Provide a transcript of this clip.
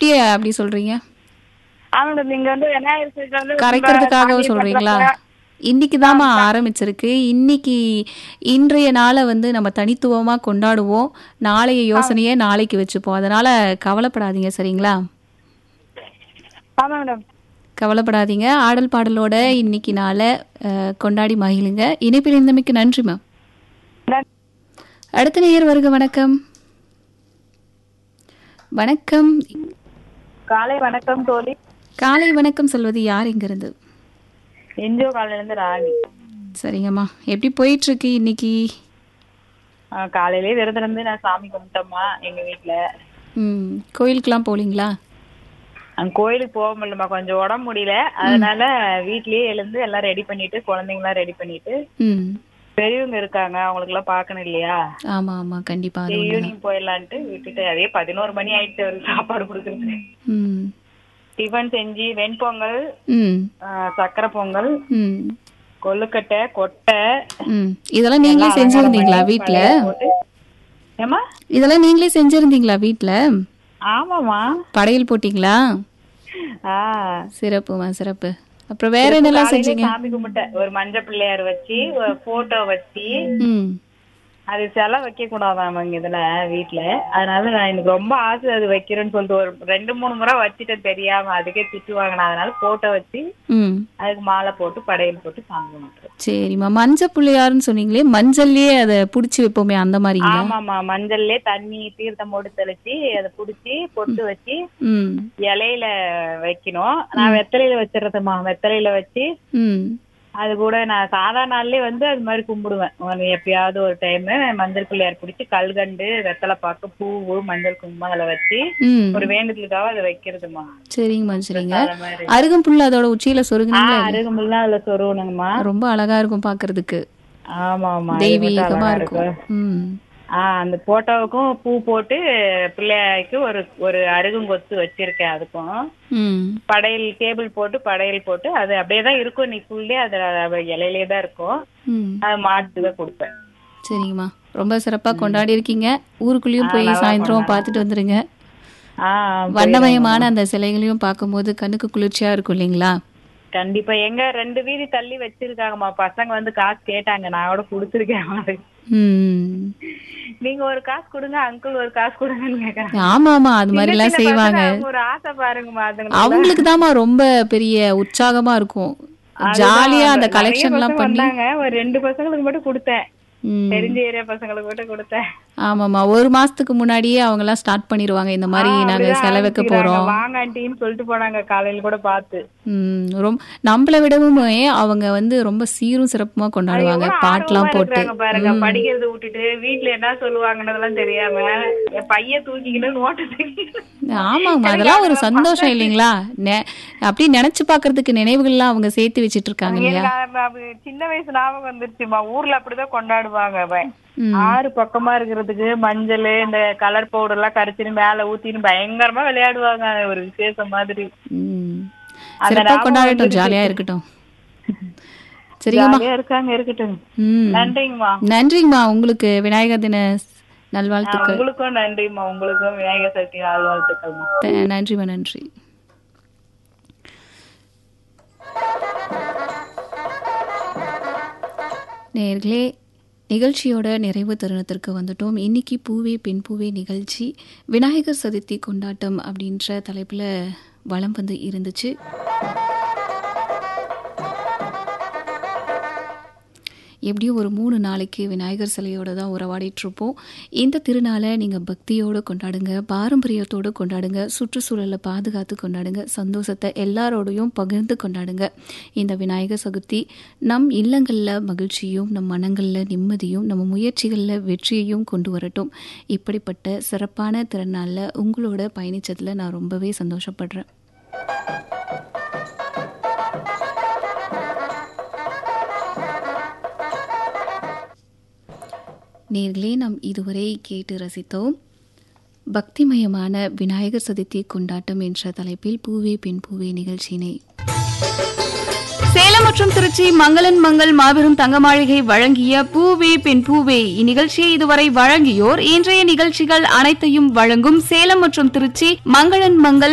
எப்படி அப்படி சொல்றீங்க ஆமா மேடம் நீங்க வந்து விநாயகர் சதுர்த்தி வந்து ரொம்ப கரைக்கிறதுக்காக சாமி சொல்றீங்களா பண்றப்ப- இன்னைக்கு தாம்மா ஆரம்பிச்சிருக்கு இன்னைக்கு இன்றைய நாளை வந்து நம்ம தனித்துவமா கொண்டாடுவோம் நாளைய யோசனையை நாளைக்கு வச்சுப்போம் அதனால கவலைப்படாதீங்க சரிங்களா ஆமா மேடம் கவலைப்படாதீங்க ஆடல் பாடலோட இன்னைக்கு நாளை அஹ், கொண்டாடி மகிழுங்க இணைப்பில் இருந்தமைக்கு நன்றி மேம் நன்றி. அடுத்த நேயர் வருக வணக்கம் வணக்கம் காலை வணக்கம் தோழி காலை வணக்கம் சொல்வது யார் இங்கிருந்து என்ஜிஓ காலையில இருந்து ராணி சரிங்கம்மா எப்படி போயிட்டு இருக்கு இன்னைக்கு ஆ, காலையிலேயே விரதம் இருந்து நான் சாமி கும்பிட்டோம்மா எங்க வீட்டுல ம் கோயிலுக்கெல்லாம் போலீங்களா அங்க கோயிலுக்கு போக முடியலம்மா கொஞ்சம் உடம்பு முடியல அதனால வீட்லயே எழுந்து எல்லாம் ரெடி பண்ணிட்டு குழந்தைங்களாம் ரெடி பண்ணிட்டு ம் பெரியவங்க இருக்காங்க அவங்களுக்கு எல்லாம் பாக்கணும் இல்லையா ஆமா ஆமா கண்டிப்பா அது ஒண்ணு. ஈவினிங் போயிடலான்ட்டு விட்டுட்டு அதே பதினோரு மணி ஆயிடுச்சு அவருக்கு சாப்பாடு கொடுக்குறது ம் டிஃபன் செஞ்சு வெண்பொங்கல் ம் ஆ, சக்கரை பொங்கல் ம் கொழுக்கட்டை கொட்டை ம் இதெல்லாம் நீங்களே செஞ்சிருந்தீங்களா வீட்ல போட்டு ஏமா இதெல்லாம் நீங்களே செஞ்சிருந்தீங்களா வீட்ல ஆமாமா படையல் போட்டீங்களா ஆ சிறப்புமா சிறப்பு அப்புறம் வேற என்னெல்லாம் காலையில செஞ்சீங்க சாமி கும்பிட்டேன் ஒரு மஞ்சள் பிள்ளையார் வச்சு ஒரு போட்டோ வச்சு ம் அது சிலை வைக்க கூடாதாம் இங்க இதுல வீட்டுல அதனால நான் எனக்கு ரொம்ப ஆசை அது வைக்கிறேன்னு சொல்லிட்டு ஒரு ரெண்டு மூணு முறை வச்சுட்டேன் தெரியாம அதுக்கே திட்டு வாங்கினேன் அதனால போட்டோ வச்சு ம் அதுக்கு மாலை போட்டு படையல் போட்டு சாமி கும்பிட்டேன் சரிம்மா மஞ்சள் புள்ளையாருன்னு சொன்னீங்களே மஞ்சள்லயே அதை புடிச்சு வைப்போமே அந்த மாதிரிங்களா ஆமாமா மஞ்சள்லயே தண்ணி தீர்த்தம் போட்டு தெளிச்சு அதை புடிச்சு பொட்டு வச்சு ம் இலையில வைக்கணும் நான் வெத்தலையில வச்சிடுறதுமா வெத்தலையில வச்சு ம் அது கூட நான் சாதாரண நாள்லயே வந்து அது மாதிரி கும்பிடுவேன் ஒரு எப்பயாவது ஒரு டைம் மஞ்சள் பிள்ளையார் பிடிச்சி கல்கண்டு வெத்தலை பாக்கு பூவு மஞ்சள் குங்குமம் அதில் வச்சு ம் ஒரு வேண்டுதலுக்காக அதை வைக்கிறதுமா சரிங்கம்மா சரிங்க அது மாதிரி அருகம்புல் அதோட உச்சியில ஆ சொருகுனீங்களா அருகம்புல்லாம் அதுல சொருவணுங்கம்மா ரொம்ப அழகா இருக்கும் பாக்குறதுக்கு ஆமா ஆமா அது மட்டும் தெய்வீகமா அழகா இருக்கும் ம் ஆ அந்த போட்டோவுக்கும் பூ போட்டு பிள்ளையாய்க்கு ஒரு ஒரு அருகங்கொத்து வச்சிருக்கேன் அதுக்கும் ம் படையல் டேபிள் போட்டு படையல் போட்டு அது அப்படியே தான் இருக்கும் நீ ஃபுல்லே அது அது இலையிலே தான் இருக்கும் ம் அது மாட்டு தான் கொடுப்பேன் சரிங்கம்மா ரொம்ப சிறப்பா கொண்டாடி இருக்கீங்க ஊருக்குள்ளேயும் போய் சாயந்தரம் பார்த்துட்டு வந்துருங்க ஆ வண்ணமயமான அந்த சிலைகளையும் பார்க்கும்போது கண்ணுக்கு குளிர்ச்சியா இருக்கும் இல்லைங்களா கண்டிப்பா எங்க ரெண்டு வீதி தள்ளி வச்சிருக்காங்கம்மா பசங்க வந்து காசு கேட்டாங்க நான் கூட கொடுத்துருக்கேன் அவங்களுக்கு. ம் நீங்க ஒரு காசு கொடுங்க அங்கிள் ஒரு காசு கொடுங்கன்னு கேக்குறாங்க ஆமா ஆமா அது மாதிரி எல்லாம் சின்ன பசங்க, செய்வாங்க அவங்க ஒரு ஆசை பாருங்கம்மா அதுங்க அவங்களுக்கு தாம்மா ரொம்ப பெரிய உற்சாகமா இருக்கும் ஜாலியா அந்த நிறைய கலெக்ஷன் எல்லாம் பசங்க பண்ணி வந்தாங்க ஒரு ரெண்டு பசங்களுக்கு மட்டும் கொடுத்தேன் ம். தெரிஞ்ச ஏரியா பசங்களுக்கு மட்டும் கொடுத்தேன் ஆமாம்மா ஒரு மாசத்துக்கு முன்னாடியே அவங்க எல்லாம் ஸ்டார்ட் பண்ணிடுவாங்க இந்த மாதிரி ஆ, நாங்க அப்படிதான் செலவைக்க ஆரம்பிச்சுக்கிறாங்க. போறோம் வாங்க ஆண்டின்னு சொல்லிட்டு போனாங்க காலையில கூட பார்த்து ம் ரொம்ப நம்மள விடவுமே அவங்க வந்து ரொம்ப சீரும் சிறப்புமா கொண்டாடுவாங்க எவ்வளவு பாட்டெல்லாம் ஆர்வமா போட்டு இருக்காங்க பாருங்க படிக்கிறத விட்டுட்டு வீட்ல என்ன சொல்லுவாங்கன்னதெல்லாம் தெரியாம என் பையன் தூக்கிக்கின்னு நோட்டு தூக்கிக்கின்னு ஆமாங்க அதெல்லாம் ஒரு சந்தோஷம் இல்லைங்களா நெ- அப்படி நினைச்சு பாக்குறதுக்கு நினைவுகள்லாம் அவங்க சேர்த்து வச்சிட்டு இருக்காங்க இல்லையா எனக்கு அது- அது சின்ன வயசு ஞாபகம் வந்துருச்சுமா ஊர்ல அப்படிதான் கொண்டாடுவாங்க அவன். ம். ஆறு பக்கமா இருக்கிறதுக்கு மஞ்சள் இந்த கலர் பவுடர் எல்லாம் கரைச்சின்னு மேல ஊத்தின்னு பயங்கரமா விளையாடுவாங்க அது ஒரு விசேஷம் மாதிரி ம். அந்த சிறப்பா ஞாபகம் கொண்டாடட்டும் வந்துருச்சு. ஜாலியா இருக்கட்டும் சரிங்கம்மா ஜாலியா இருக்காங்க இருக்கட்டும் ம் நன்றிங்கம்மா நன்றிங்கம்மா உங்களுக்கு விநாயகர் தின ஆ, நல்வாழ்த்துக்கள் உங்களுக்கும் நன்றிம்மா உங்களுக்கும் விநாயகர் சதுர்த்தி நல்வாழ்த்துக்கள்மா த- நன்றிம்மா நன்றி நேர்களே நிகழ்ச்சியோட நிறைவு தருணத்திற்கு வந்துட்டோம் இன்னைக்கு பூவே பெண் பூவே நிகழ்ச்சி விநாயகர் சதுர்த்தி கொண்டாட்டம் அப்படின்ற தலைப்பில் வளம் வந்து இருந்துச்சு எப்படியும் ஒரு மூணு நாளைக்கு விநாயகர் சிலையோட தான் உறவாடிட்டு இருப்போம் இந்த திருநாளை நீங்கள் பக்தியோடு கொண்டாடுங்க பாரம்பரியத்தோடு கொண்டாடுங்க சுற்றுச்சூழலை பாதுகாத்து கொண்டாடுங்க சந்தோஷத்தை எல்லாரோடையும் பகிர்ந்து கொண்டாடுங்க இந்த விநாயகர் சதுர்த்தி நம் இல்லங்களில் மகிழ்ச்சியும் நம் மனங்களில் நிம்மதியும் நம்ம முயற்சிகளில் வெற்றியையும் கொண்டு வரட்டும் இப்படிப்பட்ட சிறப்பான திருநாளில் உங்களோட பயணிச்சதில் நான் ரொம்பவே சந்தோஷப்படுறேன் நேர்களே நாம் இதுவரை கேட்டு ரசித்தோம் பக்திமயமான விநாயகர் சதுர்த்தி கொண்டாட்டம் என்ற தலைப்பில் பூவே பெண் பூவே நிகழ்ச்சியினை சேலம் மற்றும் திருச்சி மங்களன் மங்கள் மாபெரும் தங்க மாளிகை வழங்கிய பூவே பெண் பூவே இந்நிகழ்ச்சியை இதுவரை வழங்கியோர் இன்றைய நிகழ்ச்சிகள் அனைத்தையும் வழங்கும் சேலம் மற்றும் திருச்சி மங்களன் மங்கள்